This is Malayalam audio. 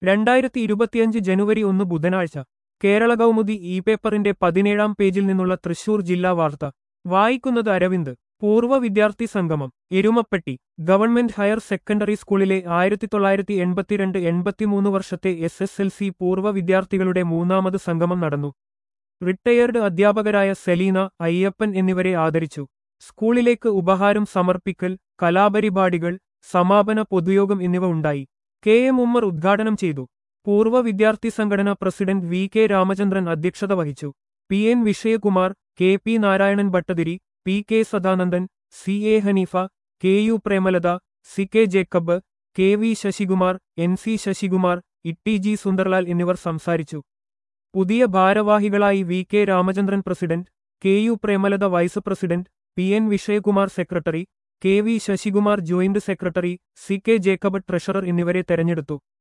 രണ്ടായിരത്തി ഇരുപത്തിയഞ്ച് ജനുവരി ഒന്ന് ബുധനാഴ്ച കേരള കൗമുദി ഇ പേപ്പറിന്റെ പതിനേഴാം പേജിൽ നിന്നുള്ള തൃശൂർ ജില്ലാ വാർത്ത വായിക്കുന്നത് അരവിന്ദ് പൂർവ്വ വിദ്യാർത്ഥി സംഗമം എരുമപ്പെട്ടി ഗവൺമെന്റ് ഹയർ സെക്കൻഡറി സ്കൂളിലെ ആയിരത്തി തൊള്ളായിരത്തി എൺപത്തിരണ്ട് എൺപത്തിമൂന്ന് വർഷത്തെ എസ് എസ് എൽ സി പൂർവ്വ വിദ്യാർത്ഥികളുടെ മൂന്നാമത് സംഗമം നടന്നു റിട്ടയേർഡ് അധ്യാപകരായ സെലീന അയ്യപ്പൻ എന്നിവരെ ആദരിച്ചു സ്കൂളിലേക്ക് ഉപഹാരം സമർപ്പിക്കൽ കലാപരിപാടികൾ സമാപന പൊതുയോഗം എന്നിവ ഉണ്ടായി കെ എം ഉമ്മർ ഉദ്ഘാടനം ചെയ്തു പൂർവ്വ വിദ്യാർത്ഥി സംഘടന പ്രസിഡന്റ് വി കെ രാമചന്ദ്രൻ അധ്യക്ഷത വഹിച്ചു P N Vishayakumar K P Narayanan Bhattathiri P K Sadanandan C A Haneefa K U Premalatha C K Jacob K V Sasikumar N C Sasikumar Itty G Sundarlal എന്നിവർ സംസാരിച്ചു പുതിയ ഭാരവാഹികളായി V K Ramachandran president K U Premalatha vice president P N Vishayakumar secretary K V Sasikumar joint secretary C K Jacob treasurer എന്നിവരെ തെരഞ്ഞെടുത്തു